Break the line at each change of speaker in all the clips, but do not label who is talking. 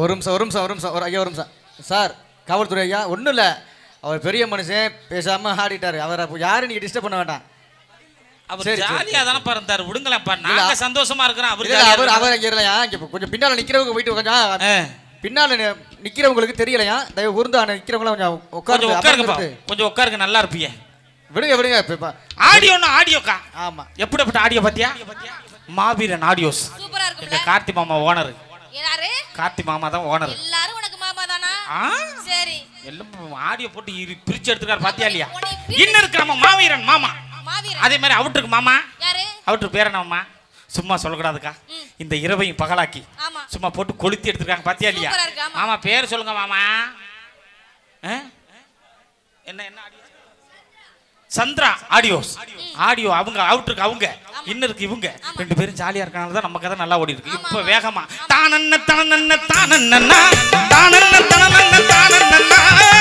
ஒரு நிமிஷம் ஒரு நிமிஷம் ஒரு நிமிஷம் ஒரு ஐயா ஒரு நிமிஷம் சார் காவல்துறை ஐயா ஒன்றும் இல்லை அவர் பெரிய மனுஷன் பேசாமல் ஆடிட்டாரு அவரை அப்போ யாரும் நீங்கள் டிஸ்டர்ப் பண்ண வேண்டாம்
அவர்
சரி, சரி,
ஜாலியா தானே பிறந்தாரு விடுங்களேன்ப்பா நாங்க சந்தோஷமா இருக்கிறோம் அவர்
இல்லை
ஜாலியா
அவர்
இருக்காரு.
அவர் இங்கே இல்லையா இங்கே கொஞ்சம் பின்னால் நிற்கிறவங்க போயிட்டு கொஞ்சம்
ஆ,
பின்னால் நிற்கிறவங்களுக்கு தெரியலையா தயவு கூர்ந்து நிற்கிறவங்களாம் கொஞ்சம்
கொஞ்சம்
உட்காந்து
உட்காருங்கப்பா
அமர்ந்து
கொஞ்சம் உட்காருங்க நல்லா இருப்பீங்க
விடுங்க விடுங்க இப்போ
ஆடியோன்னு ஆடியோக்கா
ஆமாம்
எப்படிப்பட்ட ஆடியோ பாத்தியா மாவீரன் ஆடியோஸ்
சூப்பரா
எங்க
இருக்கும்ல
கார்த்தி மாமா ஓனர்
யாரு
கார்த்தி மாமா தான் ஓனர்
எல்லாரும் உனக்கு மாமா தானா
ஆ
சரி
எல்லாம் ஆடியோ போட்டு இரு- பிரிச்சு எடுத்துக்காரு பாத்தியா இல்லையா
உன்னை பிரிச்சு-
இன்னும் இருக்கு நம்ம மாவீரன் மாமா
மாவீரன்
அதே மாதிரி அவட்டுருக்கு மாமா
யாரு
அவட்டுக்கு பேர் என்னம்மா சும்மா சொல்லக்கூடாதுக்கா
ம்.
இந்த இரவையும் பகலாக்கி
ஆமா
சும்மா போட்டு கொளுத்தி எடுத்துருக்காங்க பாத்தியா இல்லையா
சூப்பரா இருக்கு, ஆமா.
மாமா பேர் சொல்லுங்க மாமா ஆ? என்ன என்ன ஆடியோ சந்திரா ஆடியோஸ் ஆடியோ அவங்க அவுட்ருக்கு அவங்க இன்னருக்கு இவங்க ரெண்டு பேரும் ஜாலியா இருக்கனால தான் நம்ம கதை நல்லா ஓடி இருக்கு இப்போ வேகமா தானன்ன தானன்ன தானன்னா தானன்ன தானன்ன தானன்னா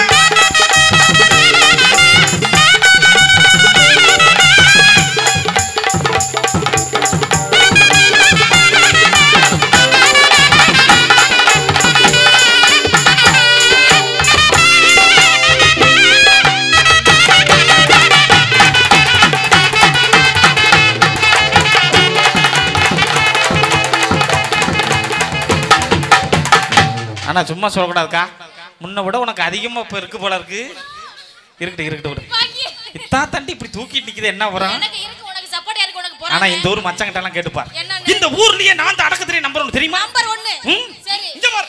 ஆனா சும்மா சொல்லக்கூடாதுக்கா முன்ன விட உனக்கு அதிகமா இப்ப இருக்கு போல இருக்கு இருக்கட்டும் இருக்கட்டும் விடு.
பாக்கி
இத்தா தண்டி இப்படி தூக்கிட்டு நிக்குது என்ன வரும்
எனக்கு இருக்கு உனக்கு சப்போர்ட் யாருக்கு உனக்கு
ஆனா
போறாங்க
இந்த ஊர் மச்சங்கிட்ட எல்லாம் கேட்டுப்பார்
என்னன்னு?
இந்த ஊர்லயே நான் தான் அடக்கத்திலே நம்பர் தெரியுமா
நம்பர் ஒன்னு
ம்?
சரி
இங்க பாரு.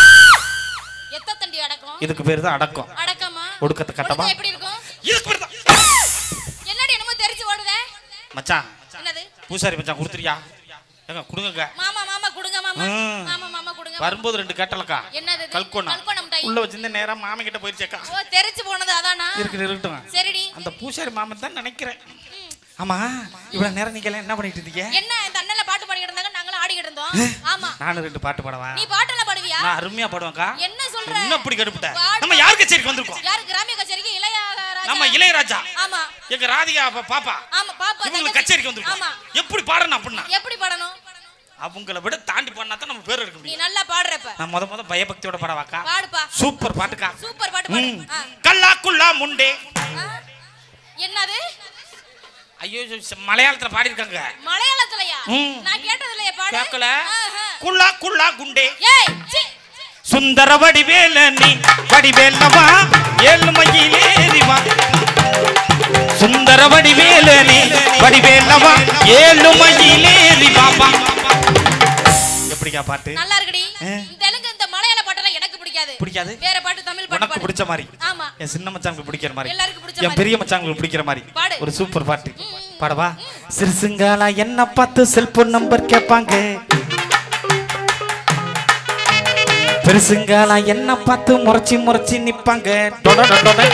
எத்த தண்டி அடக்கம்
இதுக்கு பேரு தான் அடக்கம்
அடக்கமா
ஒடுக்கத்தை கட்டமா?
ஒடுக்கம் எப்படி இருக்கும்
இதுக்கு பேரு தான்
என்னடி என்னமோ தெரிச்சு ஓடுதே
மச்சான்
என்னது
பூசாரி மச்சான் கொடுத்துறியா ஏங்க கொடுங்க
மாமா மாமா கொடுங்க மாமா
ம்.
மாமா மாமா கொடுங்க
வரும்போது ரெண்டு கட்டலக்கா
என்னது இது?
கல்கோனா
கல்கோனா மிட்டாய்.
உள்ள வச்சிருந்த நேரா மாமன் கிட்ட போயிருச்சேக்கா
ஓ தெரிச்சு போனது அதானா
இருக்கட்டும் இருக்கட்டும்
சரிடி
அந்த பூசாரி மாமன் தான் நினைக்கிறேன் ஆமா இவ்வளவு நேரம் நீங்க எல்லாம் என்ன பண்ணிட்டு இருந்தீங்க
என்ன இந்த அண்ணல பாட்டு பாடிக்கிட்டு இருந்தாங்க நாங்களும் ஆடிக்கிட்டு இருந்தோம் ஆமா
நானும் ரெண்டு பாட்டு பாடவா
நீ பாட்டெல்லாம் பாடுவியா
நான் அருமையா பாடுவேன்க்கா
என்ன சொல்ற
என்ன இப்படி கடுப்புட்ட
பாடு.
நம்ம யார் கச்சேரிக்கு வந்திருக்கோம்
யாரு கிராமிய கச்சேரிக்கு இளையராஜா
நம்ம இளையராஜா
ஆமா
எங்க ராதிகா அப்ப பாப்பா
ஆமா பாப்பா
இவங்களுக்கு
தங்கச்சி.
கச்சேரிக்கு வந்திருக்கோம்
ஆமா
எப்படி பாடணும் அப்படின்னா
எப்படி பாடணும்
அவங்கள விட தாண்டி பாடினா தான் நம்ம பேர் எடுக்க
நீ
முடியும்
நல்லா பாடுறப்ப
நான் முத முத பயபக்தியோட பாடவாக்கா
பாடுப்பா
சூப்பர் பாட்டுக்கா
சூப்பர் பாட்டு பாடு
ம்.
ஆ.
கல்லா குல்லா முண்டே
ஆ. என்னது
ஐயோ ச- மலையாளத்துல பாடியிருக்காங்க
மலையாளத்துலயா
ம்.
நான் கேட்டது இல்லையா பாடு
கேட்கல
ஆஹா.
குல்லா குல்லா குண்டே
ஏய் சீ.
சுந்தர வடிவேல நீ வடிவேலவா ஏழுமையிலேறிவா சுந்தர வடிவேல நீ வடிவேலவா ஏழுமையிலேறி பாப்பா எப்படிக்கா பாட்டு
நல்லா இருக்குடி இந்த தெலுங்கு இந்த மலையாள பாட்டெல்லாம் எனக்கு பிடிக்காது
பிடிக்காது?
வேற பாட்டு தமிழ் பாட்டு
உனக்கு
பாடு.
பிடிச்ச மாதிரி
ஆமா
என் சின்ன மச்சாங்களுக்கு பிடிக்கிற மாதிரி
எல்லாருக்கும் பிடிச்ச
என்
மாதிரி.
பெரிய மச்சாங்களுக்கு பிடிக்கிற மாதிரி
பாடு.
ஒரு சூப்பர் பாட்டு பாடவா சிறுசுங்காலா என்ன பார்த்து செல்போன் நம்பர் கேட்பாங்க பெருசுங்காலா என்ன பார்த்து முறைச்சி முறைச்சி நிப்பாங்க டொட டொட டொட.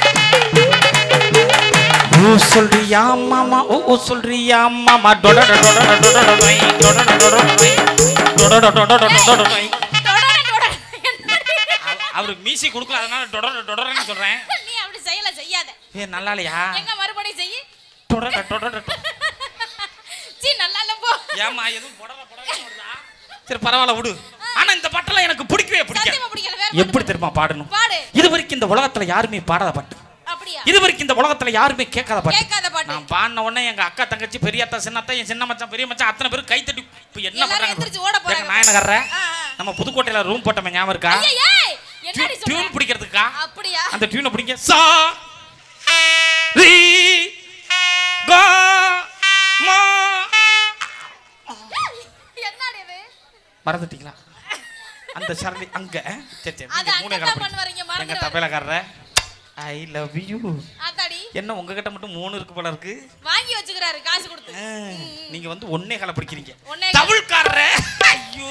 ஊ சொல்றியா மாமா ஓ ஓ சொல்றியா மாமா டொட டொட டொட டொட டொட டொய், டொட டொட டொட டொய், டொட டொட டொட டொட டொட டொய்.
தொடர, தொடர. என்னடி?
அவ- அவருக்கு மீசி கொடுக்கல அதனால டொட டொடன்னு சொல்றேன்
நீ அப்படி செய்யல செய்யாத
ஏ நல்லா இல்லையா
எங்க மறுபடியும் செய்யி
டொட டொட டொட டொட.
சீ நல்லா இல்ல போ
ஏமா எதுவும் புடவை புடவை வருதா? சரி பரவாயில்ல விடு ஆனா இந்த பாட்டெல்லாம் எனக்கு பிடிக்கவே
சத்தியமா
பிடிக்காது
பிடிக்கல வேற
எப்படி
பாட்டு
தெரியுமா பாடணும்
பாடு
இது வரைக்கும் இந்த உலகத்துல யாருமே பாடாத பாட்டு
அப்படியா
இது வரைக்கும் இந்த உலகத்துல யாருமே கேட்காத பாட்டு
கேட்காத பாட்டு
நான் பாடின உடனே எங்க அக்கா தங்கச்சி பெரிய அத்தா சின்ன அத்தா என் சின்ன மச்சான் பெரிய மச்சான் அத்தனை பேரும் கை தட்டி இப்ப என்ன
எல்லாரும்
பண்றாங்க
எந்திரிச்சு ஓட போறாங்க.
எங்க நாயனகர்ற
ஆ, ஆ.
நம்ம புதுக்கோட்டையில ரூம் போட்டோமே ஞாபகம் இருக்கா
ஐயே, ஏய், என்னடி சொல்ற
டியூன் பிடிக்கிறதுக்கா
அப்படியா
அந்த டியூனை பிடிங்க சா ரீ கா மா
என்னடி இது
மறந்துட்டீங்களா அந்த சரளி அங்க சரி சரி
அது
நீங்க மூணே
அங்கதான்
கால்
பண்ணுவாருங்க,
எங்க
மறந்துடுவாரு.
தபேலக்காரர ஐ லவ் யூ
ஆத்தாடி
என்ன உங்ககிட்ட மட்டும் மூணு இருக்கு போல இருக்கு
வாங்கி வச்சுக்கிறாரு காசு கொடுத்து
ஆ, நீங்க வந்து ஒன்னே கால பிடிக்கிறீங்க
ஒன்னே கால்.
தமிழ்காரர ஐயோ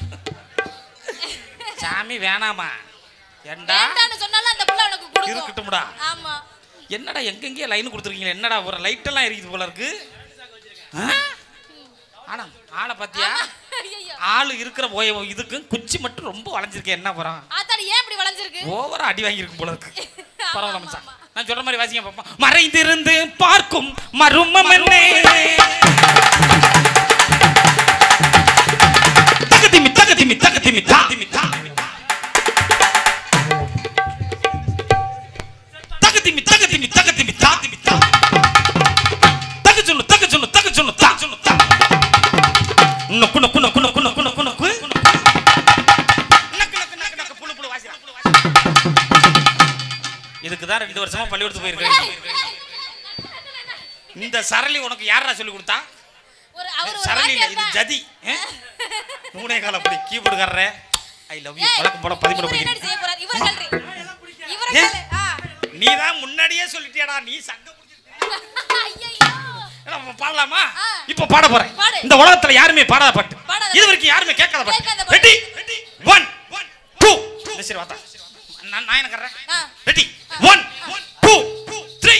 சாமி வேணாமா ஏண்டா
வேண்டான்னு சொன்னாலும் அந்த புள்ள உனக்கு கொடுக்கும்
இருக்கட்டும்டா
ஆமா
என்னடா எங்கெங்கேயே லைன் கொடுத்துருக்கீங்க என்னடா ஒரு லைட் எல்லாம் எரிக்குது போல இருக்கு ஆ? ஆனா ஆளை பாத்தியா
ஐயையோ.
ஆளு இருக்கிற போய இதுக்கும் குச்சி மட்டும் ரொம்ப வளைஞ்சிருக்கேன் என்ன போறான்
ஆத்தாடி ஏன் இப்படி வளைஞ்சிருக்கு
ஓவரா அடி வாங்கியிருக்கும் போல இருக்கு
ஆமா,
பரவாயில்ல
ஆமா,
மச்சான்
ஆமா.
நான் சொல்ற மாதிரி வாசிங்க பாப்போம் மறைந்திருந்து பார்க்கும் மருமம் என்னே தகதிமி தகதிமி தகதிமி தா இதுக்கு தான் ரெண்டு வருஷமா பள்ளிக்கூடத்துக்கு போயிருக்கேன் இந்த சரளி உனக்கு யாரா சொல்லி கொடுத்தா
ஒரு அவர் ஒரு
சரளி இல்ல
வாத்தியார்
இது
தான்.
ஜதி ஆ? மூணே கால அப்படி கீபோர்டு கர்ற ஐ லவ் யூ
ஏய்,
வழக்கம் போல பதிமூணு
இவரு என்னடி
படிக்கிறேன்
செய்ய போறாரு? இவரு கல்றி. இவரு
ஏ?
கல்லு. ஆ.
நீ தான் முன்னாடியே சொல்லிட்டியாடா நீ சங்க
ஐயையோ.
நம்ம பாடலாமா
ஆ.
இப்ப பாட போறேன்
பாடு.
இந்த உலகத்துல யாருமே பாடாத பாட்டு
பாடாத
இது வரைக்கும் யாருமே கேட்காத
கேட்காத
பாட்டு
பாட்டு.
ரெடி ஒன் டூ சரி வாத்தா நான் நான் என்ன கர்றேன்
ஆ.
ரெடி ஒன் டூ த்ரீ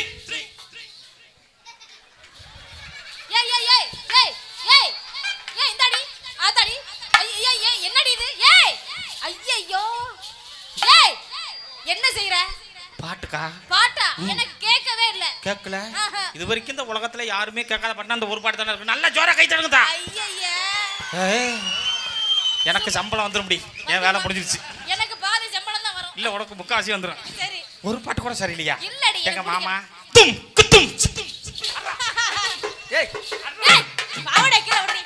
ஏய், ஏய், ஏய், ஏய், ஏய். ஏய், இந்தாடி. ஆத்தாடி. ஐய, ஏய், ஏய், என்னடி இது? ஏய். ஐயையோ. ஏய், என்ன செய்யற
பாட்டுக்கா
பாட்டா எனக்கு கேட்கவே இல்ல
கேட்கல
ஆஹா.
இது வரைக்கும் இந்த உலகத்துல யாருமே கேட்காத பாட்டு அந்த ஒரு பாட்டு தானே இருக்கு நல்ல ஜோரா கை தடுங்கதா
ஐயையே.
எனக்கு சம்பளம் வந்துடும் முடி என் வேலை முடிஞ்சிருச்சு
எனக்கு பாதி சம்பளம் தான் வரும்
இல்ல உனக்கு முக்காசி வந்துடும்
சரி
ஒரு பாட்டு கூட சரியில்லையா
இல்லடி,
எங்க
எனக்கு
மாமா தும் குத்தும்
ஏய்
ஏய், பாவாடை கீழே விடுடி.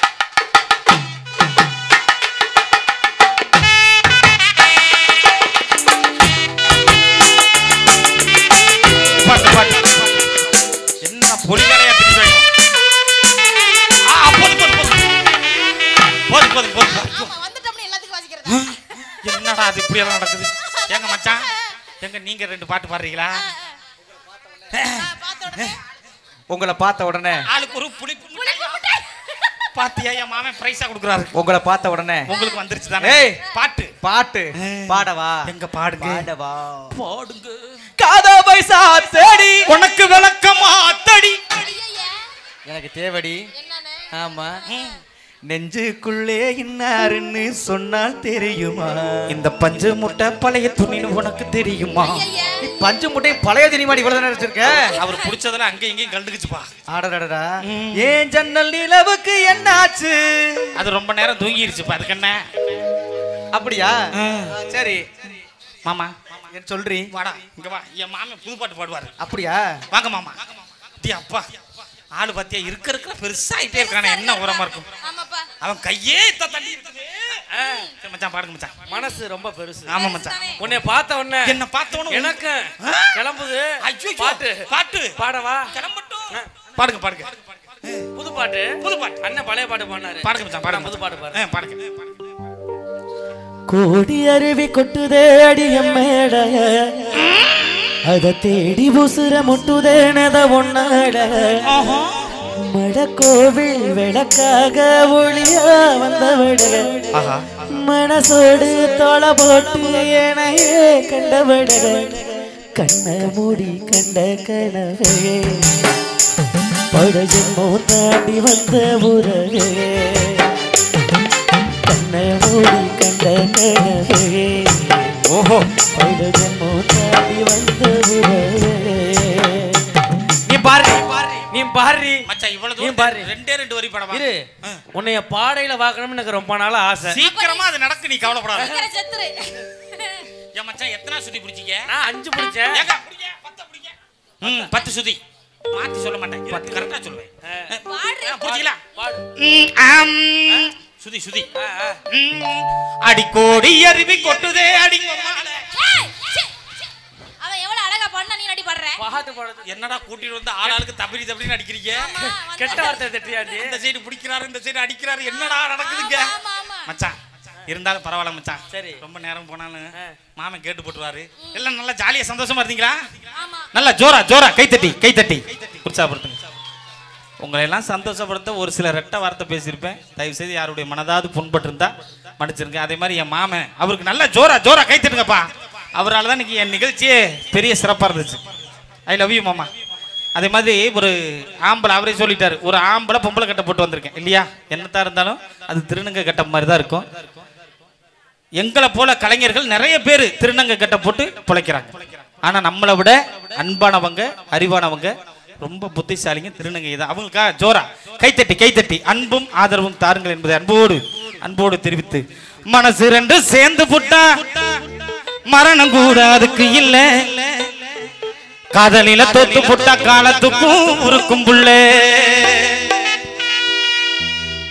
பாட்டு பாட்டு என்ன பொலிகளையா பிடிச்சு வைக்கும் ஆ போதும் போதும் போதும் போதும் போதும் போதும்
ஆமா வந்துட்டோம்னு எல்லாத்துக்கும் வாசிக்கிறதா
என்னடா அது இப்படி எல்லாம் நடக்குது எங்க மச்சான் எங்க நீங்க ரெண்டு பாட்டு பாடுறீங்களா
ஆ, பார்த்த உடனே
உங்களை பார்த்த உடனே
ஆளுக்கு ஒரு புளிப்பு
புளிப்பு மிட்டாய்.
பாத்தியா என் மாமன் பிரைஸா கொடுக்குறாரு
உங்களை பார்த்த உடனே
உங்களுக்கு வந்துருச்சு தானே
ஏய்.
பாட்டு
பாட்டு பாடவா
எங்க பாடுங்க
பாடவா
பாடுங்க
காதா பைசா தேடி
உனக்கு விளக்கமா தடி
ஐயையே.
எனக்கு தேவடி
என்னன்னு
ஆமா நெஞ்சுக்குள்ளே இன்னாருன்னு சொன்னால் தெரியுமா
இந்த பஞ்சு முட்டை பழைய துணின்னு உனக்கு தெரியுமா
ஐயையே.
நீ பஞ்சு முட்டை பழைய தினிமாடி இவ்வளவு தானே வச்சிருக்க
அவர் பிடிச்சதுல அங்க இங்கேயும் கண்டுக்குச்சுப்பா
ஆடடடா ஏன் ஜன்னல் நிலவுக்கு என்னாச்சு
அது ரொம்ப நேரம் தூங்கிருச்சுப்பா அதுக்கு என்ன
அப்படியா சரி
மாமா
என்ன சொல்றீ
வாடா இங்க வா என் மாமன் புது பாட்டு பாடுவாரு
அப்படியா
வாங்க மாமா டேய் அப்பா ஆளு பாத்தியா இருக்க இருக்க பெருசாயிட்டே இருக்கானே என்ன உரமா இருக்கும்
ஆமாப்பா
அவன் கையே இத்த தள்ளி இருக்குது சரி, மச்சான் பாடுங்க மச்சான்
மனசு ரொம்ப பெருசு
ஆமா மச்சான்
தானே.
உன்னை பார்த்த உடனே
என்ன பார்த்தவனும்
எனக்கு கிளம்புது
ஐயோ
பாட்டு
பாட்டு
பாடவா
கிளம்பட்டும் பாடுங்க பாடுங்க
புது பாட்டு
புது பாட்டு
அண்ணன் பழைய பாட்டு பாடினாரு
பாடுங்க மச்சான் பாடுங்க
புது பாட்டு பாடு
ஆ, பாடுங்க
கோடி அருவி கொட்டுதே அடிய மேடைய அத தேடி உசுர முட்டுதேனத ஒன்னாட மட கோவில் விளக்காக ஒளியா வந்தவட
ஆஹா
மனசோடு தொலை போட்டு எனையே கண்டவட கண்ண மூடி கண்ட கனவே படஜமோ தாண்டி வந்த உறவே கண்ண மூடி கண்ட கனவே
ஓஹோ
படஜமோ தாண்டி வந்த உறவே
நீ பாரு நீ பாரு
மச்சான் இவ்வளவு
நீ
தூரம்
பாரு.
ரெண்டே ரெண்டு வரி படமா
இரு உன்னைய பாடையில பார்க்கணும்னு எனக்கு ரொம்ப நாளா ஆசை
சீக்கிரமா அது நடக்கு நீ கவலைப்படாத
சீக்கிரம் செத்துரு
என் மச்சான் எத்தனை சுத்தி பிடிச்சிக்க
நான் அஞ்சு பிடிச்சேன்
ஏங்க, பிடிங்க, பத்தை பிடிங்க. ம், பத்து சுதி மாத்தி சொல்ல மாட்டேன் பத்து கரெக்டா சொல்லுவேன்
பாடுறி.
ஆ, பிடிச்சிங்களா
பாடு.
ம், ஆம். சுதி சுதி ம், அடிக்கோடி அருவி கொட்டுதே அடிங்க
ஏய், சீ, சீ. அவன் எவ்வளவு அழகா பண்ண நீ நடி பாடுற
பாட்டு பாடுறது
என்னடா கூட்டிட்டு வந்து ஆளாளுக்கு தபிரி தபிரின்னு அடிக்கிறீங்க
ஆமா, வந்து-
கெட்ட வார்த்தை திட்டியாண்டி
இந்த சைடு பிடிக்கிறாரு இந்த சைடு அடிக்கிறாரு என்னடா நடக்குதுங்க
ஆமா, ஆமா.
மச்சான் இருந்தாலும் பரவாயில்ல மச்சான்
சரி.
ரொம்ப நேரம் போனாலும்
ஆ.
மாமன் கேட்டு போட்டுருவாரு எல்லாம் நல்லா ஜாலியா சந்தோஷமா இருந்தீங்களா
ஆமா
நல்லா ஜோரா ஜோரா கைத்தட்டி கைத்தட்டி உற்சாகப்படுத்துங்க உங்களை எல்லாம் சந்தோஷப்படுத்த ஒரு சில ரெட்ட வார்த்தை பேசியிருப்பேன் தயவு செய்து யாருடைய மனதாவது புண்பட்டிருந்தா மன்னிச்சிருங்க அதே மாதிரி என் மாமன் அவருக்கு நல்லா ஜோரா ஜோரா கைத்தட்டுங்கப்பா அவரால் தான் இன்னைக்கு என் நிகழ்ச்சியே பெரிய சிறப்பாக இருந்துச்சு ஐ லவ் யூ மாமா அதே மாதிரி ஒரு ஆம்பளை அவரே சொல்லிட்டாரு ஒரு ஆம்பளை பொம்பளை கட்ட போட்டு வந்திருக்கேன் இல்லையா என்னத்தா இருந்தாலும் அது திருநங்கை கட்ட மாதிரி தான் இருக்கும் எங்களை போல கலைஞர்கள் நிறைய பேர் திருநங்கை கட்ட போட்டு பிழைக்கிறாங்க ஆனா நம்மளை விட அன்பானவங்க அறிவானவங்க ரொம்ப புத்திசாலிங்க திருநங்கை தான் அவங்களுக்கா ஜோரா கைத்தட்டி கைத்தட்டி அன்பும் ஆதரவும் தாருங்கள் என்பதை அன்போடு அன்போடு தெரிவித்து மனசு ரெண்டு சேர்ந்து புட்டா மரணம் கூட அதுக்கு இல்ல காதலில தொத்து புட்டா காலத்துக்கும் உருக்கும் புள்ளே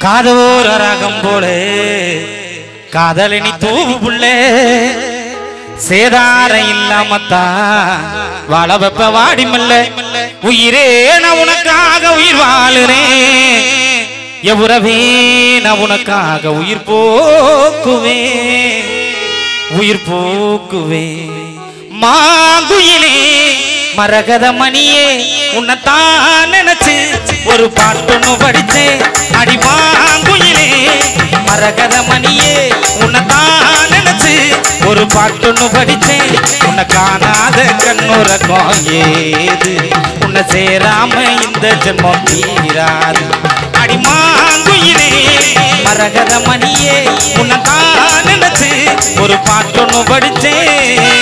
காதோர ராகம் போலே காதலினி தூவு புள்ளே சேதாரம் இல்லாமத்தான் வாழ வெப்ப வாடி மல்ல உயிரே நான் உனக்காக உயிர் வாழுறேன் எவ்வளவே நான் உனக்காக உயிர் போக்குவேன் உயிர் போக்குவேன் மாங்குயிலே மரகத மணியே உன்னைத்தான் நினைச்சு ஒரு பாட்டொன்னு படிச்சேன் அடி மாங்குயிலே மரகத மணியே உன்னைத்தான் நினைச்சு ஒரு பாட்டொன்னு படிச்சேன் உன்னை காணாத கண்ணுறக்கம் ஏது உன்னை சேராம இந்த ஜென்மம் தீராது அடி மாங்குயிலே மரகத மணியே உன்னைத்தான் நினைச்சு ஒரு பாட்டொன்னு படிச்சேன்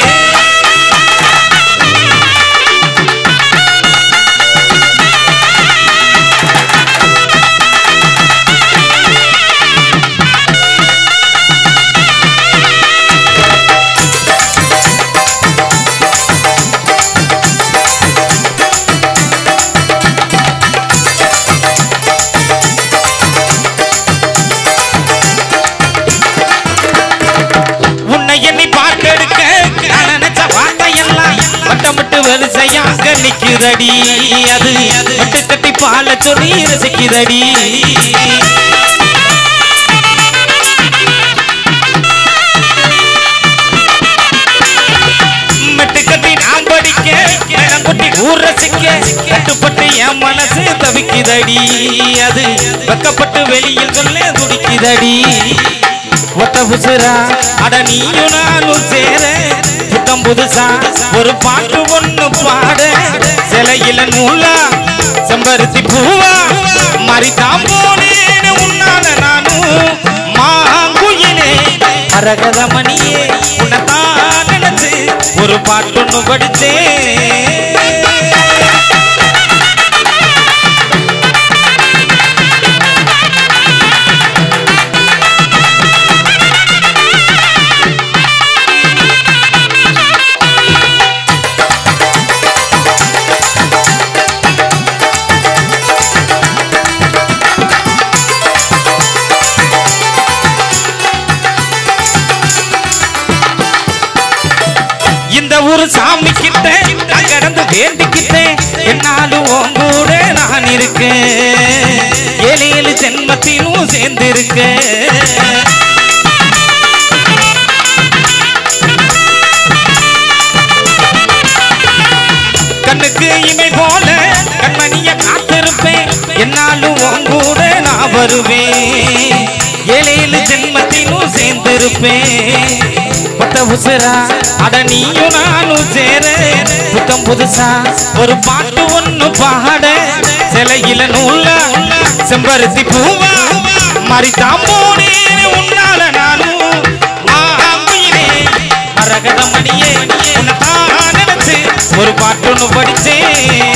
உன்னை எண்ணி பாட்டெடுக்க நான் நினைச்ச வார்த்தையெல்லாம் வட்டமிட்டு வரிசையாக நிக்குதடி அது வட்டு கட்டி பால சொல்லி ரசிக்குதடி மெட்டு கட்டி நான் படிக்க இடம் கொட்டி ஊர் ரசிக்க கட்டுப்பட்டு என் மனசு தவிக்குதடி அது வெக்கப்பட்டு வெளியில் சொல்ல துடிக்குதடி ஒத்த புசுரா அட நீயும் நானும் சேர புத்தம் புதுசா ஒரு பாட்டு ஒண்ணு பாட சிலையில நூலா செம்பருத்தி பூவா மறித்தான் போனேன்னு உன்னால நானும் மாங்குயிலே அரகத மணியே உன்னைத்தான் நினைச்சு ஒரு பாட்டொன்னு படிச்சேன் இந்த ஊரு சாமி கிட்ட நான் கடந்து வேண்டிக்கிட்டேன் என்னாலும் உன் கூட நான் இருக்கேன் ஏழு ஏழு ஜென்மத்திலும் சேர்ந்து இருக்கேன் கண்ணுக்கு இமை போல கண்மணிய காத்திருப்பேன் என்னாலும் உன் கூட நான் வருவேன் ஏழு ஏழு ஜென்மத்திலும் சேர்ந்திருப்பேன் பத்த உசுரா அட நீயும் நானும் சேர புத்தம் புதுசா ஒரு பாட்டு ஒண்ணு பாட சிலையில நூல்ல செம்பருத்தி பூவா மறித்தான் போனேன் உன்னால நானும் மாங்குயிலே மரகத மணியே உன்னை தான் நினைச்சு ஒரு பாட்டு ஒண்ணு படிச்சேன்